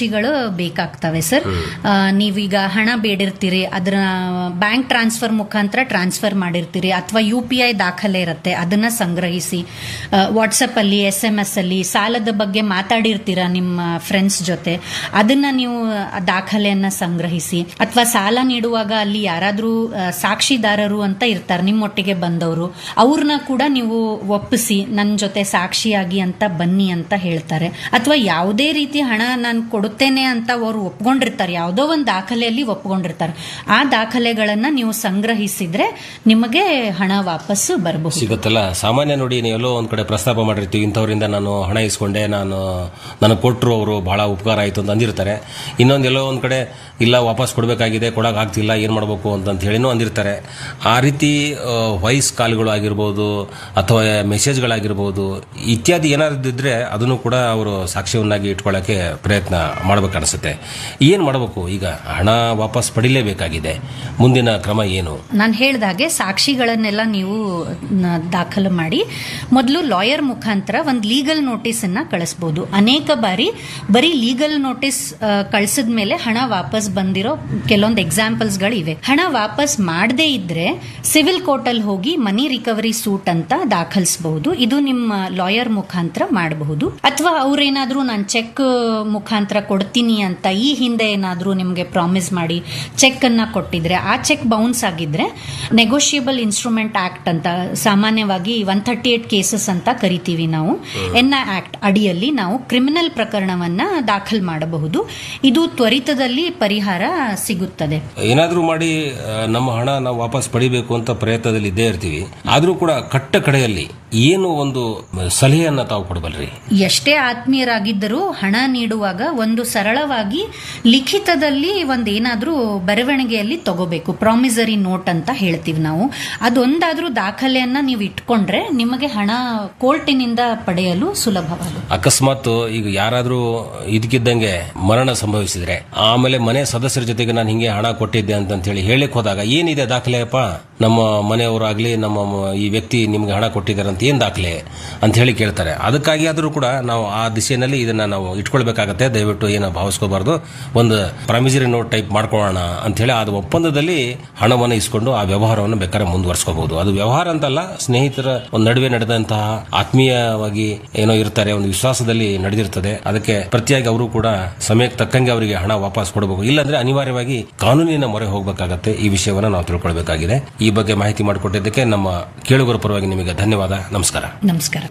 ಸಾಕ್ಷಿಗಳು ಬೇಕಾಗ್ತವೆ ಸರ್ ಆ, ನೀವೀಗ ಹಣ ಬೇಡಿರ್ತೀರಿ ಅದರ ಬ್ಯಾಂಕ್ ಟ್ರಾನ್ಸ್ಫರ್ ಮುಖಾಂತರ ಟ್ರಾನ್ಸ್ಫರ್ ಮಾಡಿರ್ತೀರಿ ಅಥವಾ ಯು ಪಿ ಐ ದಾಖಲೆ ಇರುತ್ತೆ ಅದನ್ನ ಸಂಗ್ರಹಿಸಿ ವಾಟ್ಸಪ್ ಅಲ್ಲಿ ಎಸ್ ಎಂ ಎಸ್ ಅಲ್ಲಿ ಸಾಲದ ಬಗ್ಗೆ ಮಾತಾಡಿರ್ತೀರಾ ನಿಮ್ಮ ಫ್ರೆಂಡ್ಸ್ ಜೊತೆ ಅದನ್ನ ನೀವು ಆ ದಾಖಲೆಯನ್ನ ಸಂಗ್ರಹಿಸಿ ಅಥವಾ ಸಾಲ ನೀಡುವಾಗ ಅಲ್ಲಿ ಯಾರಾದ್ರೂ ಆ, ಸಾಕ್ಷಿದಾರರು ಅಂತ ಇರ್ತಾರೆ ನಿಮ್ಮೊಟ್ಟಿಗೆ ಬಂದವರು ಅವ್ರನ್ನ ಕೂಡ ನೀವು ಒಪ್ಪಿಸಿ ನನ್ನ ಜೊತೆ ಸಾಕ್ಷಿಯಾಗಿ ಅಂತ ಬನ್ನಿ ಅಂತ ಹೇಳ್ತಾರೆ ಅಥವಾ ಯಾವುದೇ ರೀತಿ ಹಣ ನಾನು ಕೊಡುತ್ತೇನೆ ಅಂತ ಅವರು ಒಪ್ಕೊಂಡಿರ್ತಾರೆ ಯಾವುದೋ ಒಂದು ದಾಖಲೆಯಲ್ಲಿ ಒಪ್ಕೊಂಡಿರ್ತಾರೆ ಆ ದಾಖಲೆಗಳನ್ನ ನೀವು ಸಂಗ್ರಹಿಸಿದ್ರೆ ನಿಮಗೆ ಹಣ ವಾಪಸ್ಸು ಬರಬಹುದು ಸಿಗುತ್ತಲ್ಲ ಸಾಮಾನ್ಯ ನೋಡಿ ನೀವೆಲ್ಲೋ ಒಂದ್ ಕಡೆ ಪ್ರಸ್ತಾಪ ಮಾಡಿರ್ತೀವಿ ಇಂಥವರಿಂದ ನಾನು ಹಣ ಇಸ್ಕೊಂಡೆ ನಾನು ನನಗೆ ಕೊಟ್ಟರು ಅವರು ಬಹಳ ಉಪಕಾರ ಆಯಿತು ಅಂತ ಅಂದಿರ್ತಾರೆ ಇನ್ನೊಂದು ಎಲ್ಲೋ ಒಂದ್ ಕಡೆ ಇಲ್ಲ ವಾಪಸ್ ಕೊಡಬೇಕಾಗಿದೆ ಕೊಡಕ್ ಆಗ್ತಿಲ್ಲ ಏನು ಮಾಡಬೇಕು ಅಂತ ಹೇಳಿನೂ ಅಂದಿರ್ತಾರೆ ಆ ರೀತಿ ವಾಯ್ಸ್ ಕಾಲ್ಗಳು ಆಗಿರ್ಬೋದು ಅಥವಾ ಮೆಸೇಜ್ಗಳಾಗಿರ್ಬೋದು ಇತ್ಯಾದಿ ಏನಾದ್ರು ಇದ್ರೆ ಅದನ್ನು ಕೂಡ ಅವರು ಸಾಕ್ಷ್ಯವನ್ನಾಗಿ ಇಟ್ಕೊಳ್ಳೋಕೆ ಪ್ರಯತ್ನ ಮಾಡ್ಬೇಕನ್ಸುತ್ತೆ ಏನು ಮಾಡಬೇಕು ಈಗ ಹಣ ವಾಪಸ್ ಪಡಿಲೇಬೇಕಾಗಿದೆ ಮುಂದಿನ ಕ್ರಮ ಏನು ನಾನು ಹೇಳ್ದಾಗೆ ಸಾಕ್ಷಿಗಳನ್ನೆಲ್ಲ ನೀವು ನ- ದಾಖಲು ಮಾಡಿ ಮೊದಲು ಲಾಯರ್ ಮುಖಾಂತರ ಒಂದು ಲೀಗಲ್ ನೋಟಿಸ್ ಅನ್ನ ಕಳಿಸ್ಬೋದು ಅನೇಕ ಬಾರಿ ಬರೀ ಲೀಗಲ್ ನೋಟಿಸ್ ಕಳಿಸಿದ ಮೇಲೆ ಹಣ ವಾಪಸ್ ಬಂದಿರೋ ಕೆಲವೊಂದು ಎಕ್ಸಾಂಪಲ್ಸ್ ಗಳಿವೆ ಹಣ ವಾಪಸ್ ಮಾಡದೇ ಇದ್ರೆ ಸಿವಿಲ್ ಕೋರ್ಟ್ ಅಲ್ಲಿ ಹೋಗಿ ಮನಿ ರಿಕವರಿ ಸೂಟ್ ಅಂತ ದಾಖಲಿಸಬಹುದು ಇದು ನಿಮ್ಮ ಲಾಯರ್ ಮುಖಾಂತರ ಮಾಡಬಹುದು ಅಥವಾ ಅವ್ರೇನಾದ್ರೂ ನಾನು ಚೆಕ್ ಮುಖಾಂತರ ಕೊಡ್ತೀನಿ ಅಂತ ಈ ಹಿಂದೆ ಏನಾದ್ರೂ ನಿಮ್ಗೆ ಪ್ರಾಮಿಸ್ ಮಾಡಿ ಚೆಕ್ ಅನ್ನ ಕೊಟ್ಟಿದ್ರೆ ಆ ಚೆಕ್ ಬೌನ್ಸ್ ಆಗಿದ್ರೆ ನೆಗೋಷಿಯಬಲ್ ಇನ್ಸ್ಟ್ರೂಮೆಂಟ್ ಆಕ್ಟ್ ಅಂತ ಸಾಮಾನ್ಯವಾಗಿ ಒನ್ ಥರ್ಟಿ ಏಟ್ ಕೇಸಸ್ ಅಂತ ಕರಿತೀವಿ ನಾವು ಎನ್ ಆಕ್ಟ್ ಅಡಿಯಲ್ಲಿ ನಾವು ಕ್ರಿಮಿನಲ್ ಪ್ರಕರಣವನ್ನ ದಾಖಲ್ ಮಾಡಬಹುದು ಇದು ತ್ವರಿತದಲ್ಲಿ ಪರಿಹಾರ ಸಿಗುತ್ತದೆ ಏನಾದ್ರೂ ಮಾಡಿ ಆ, ನಮ್ಮ ಹಣ ನಾವು ವಾಪಸ್ ಪಡಿಬೇಕು ಅಂತ ಪ್ರಯತ್ನದಲ್ಲಿ ಇದ್ದೇ ಇರ್ತೀವಿ ಆದ್ರೂ ಕೂಡ ಕಟ್ಟ ಕಡೆಯಲ್ಲಿ ಏನು ಒಂದು ಸಲಹೆಯನ್ನ ತಾವು ಕೊಡಬಲ್ರಿ ಎಷ್ಟೇ ಆತ್ಮೀಯರಾಗಿದ್ದರೂ ಹಣ ನೀಡುವಾಗ ಒಂದು ಸರಳವಾಗಿ ಲಿಖಿತದಲ್ಲಿ ಒಂದೇನಾದ್ರೂ ಬರವಣಿಗೆಯಲ್ಲಿ ತಗೋಬೇಕು ಪ್ರಾಮಿಸರಿ ನೋಟ್ ಅಂತ ಹೇಳ್ತೀವಿ ನಾವು ಅದೊಂದಾದ್ರೂ ದಾಖಲೆಯನ್ನ ನೀವು ಇಟ್ಕೊಂಡ್ರೆ ನಿಮಗೆ ಹಣ ಕೋರ್ಟಿನಿಂದ ಪಡೆಯಲು ಸುಲಭವಾಗುತ್ತೆ ಅಕಸ್ಮಾತ್ ಈಗ ಯಾರಾದ್ರೂ ಇದಕ್ಕಿದ್ದಂಗೆ ಮರಣ ಸಂಭವಿಸಿದ್ರೆ ಆಮೇಲೆ ಮನೆ ಸದಸ್ಯರ ಜೊತೆಗೆ ನಾನು ಹಿಂಗೆ ಹಣ ಕೊಟ್ಟಿದ್ದೆ ಅಂತ ಹೇಳಿ ಹೇಳಿಕ್ ಹೋದಾಗ ಏನಿದೆ ದಾಖಲೆಯಪ್ಪ ನಮ್ಮ ಮನೆಯವರಾಗ್ಲಿ ನಮ್ಮ ಮ- ಈ ವ್ಯಕ್ತಿ ನಿಮ್ಗೆ ಹಣ ಕೊಟ್ಟಿದ್ದಾರೆ ಅಂತ ಏನ್ ದಾಖಲೆ ಅಂತ ಹೇಳಿ ಕೇಳ್ತಾರೆ ಅದಕ್ಕಾಗಿ ಆದ್ರೂ ಕೂಡ ನಾವು ಆ ದಿಶೆಯಲ್ಲಿ ಇದನ್ನ ನಾವು ಇಟ್ಕೊಳ್ಬೇಕಾಗತ್ತೆ ದಯವಿಟ್ಟು ಏನು ಭಾವಿಸ್ಕೋಬಾರ್ದು ಒಂದು ಪ್ರಾಮಿಸರಿ ನೋಟ್ ಟೈಪ್ ಮಾಡ್ಕೊಳ್ಳೋಣ ಅಂತ ಹೇಳಿ ಅದು ಒಪ್ಪಂದದಲ್ಲಿ ಹಣವನ್ನು ಇಸ್ಕೊಂಡು ಆ ವ್ಯವಹಾರವನ್ನು ಬೇಕಾದ್ರೆ ಮುಂದುವರ್ಸ್ಕೋಬಹುದು ಅದು ವ್ಯವಹಾರ ಅಂತಲ್ಲ ಸ್ನೇಹಿತರ ಒಂದು ನಡುವೆ ನಡೆದಂತಹ ಆತ್ಮೀಯವಾಗಿ ಏನೋ ಇರ್ತಾರೆ ಒಂದು ವಿಶ್ವಾಸದಲ್ಲಿ ನಡೆದಿರ್ತದೆ ಅದಕ್ಕೆ ಪ್ರತಿಯಾಗಿ ಅವರು ಕೂಡ ಸಮಯಕ್ಕೆ ತಕ್ಕಂಗೆ ಅವರಿಗೆ ಹಣ ವಾಪಸ್ ಕೊಡಬೇಕು ಇಲ್ಲಾಂದ್ರೆ ಅನಿವಾರ್ಯವಾಗಿ ಕಾನೂನಿನ ಮೊರೆ ಹೋಗಬೇಕಾಗತ್ತೆ ಈ ವಿಷಯವನ್ನ ನಾವು ತಿಳ್ಕೊಳ್ಬೇಕಾಗಿದೆ ಈ ಬಗ್ಗೆ ಮಾಹಿತಿ ಮಾಡಿಕೊಟ್ಟಿದ್ದಕ್ಕೆ ನಮ್ಮ ಕೇಳುಗರ ಪರವಾಗಿ ನಿಮಗೆ ಧನ್ಯವಾದ ನಮಸ್ಕಾರ ನಮಸ್ಕಾರ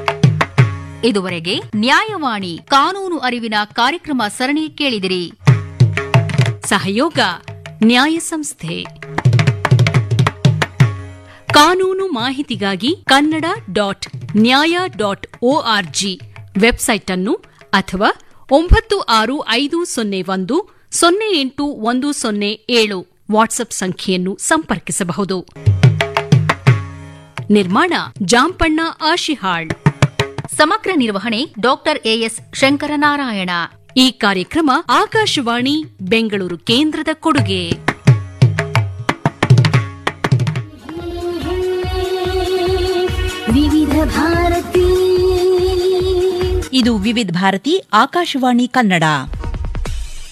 ಇದುವರೆಗೆ ನ್ಯಾಯವಾಣಿ ಕಾನೂನು ಅರಿವಿನ ಕಾರ್ಯಕ್ರಮ ಸರಣಿ ಕೇಳಿದಿರಿ ಸಹಯೋಗ ನ್ಯಾಯ ಸಂಸ್ಥೆ ಕಾನೂನು ಮಾಹಿತಿಗಾಗಿ Kannada dot Nyaya dot O R G website ಅನ್ನು ಅಥವಾ ಒಂಬತ್ತು ಆರು ಐದು ಸೊನ್ನೆ ಒಂದು ಸೊನ್ನೆ ಎಂಟು ಒಂದು ಸೊನ್ನೆ ಏಳು ವಾಟ್ಸ್ಆಪ್ ಸಂಖ್ಯೆಯನ್ನು ಸಂಪರ್ಕಿಸಬಹುದು ನಿರ್ಮಾಣ ಜಾಂಪಣ್ಣ ಆಶಿಹಾಳ್ ಸಮಗ್ರ ನಿರ್ವಹಣೆ ಡಾಕ್ಟರ್ ಎಎಸ್ ಶಂಕರನಾರಾಯಣ ಈ ಕಾರ್ಯಕ್ರಮ ಆಕಾಶವಾಣಿ ಬೆಂಗಳೂರು ಕೇಂದ್ರದ ಕೊಡುಗೆ ವಿವಿಧ ಭಾರತಿ ಇದು ವಿವಿಧ ಭಾರತಿ ಆಕಾಶವಾಣಿ ಕನ್ನಡ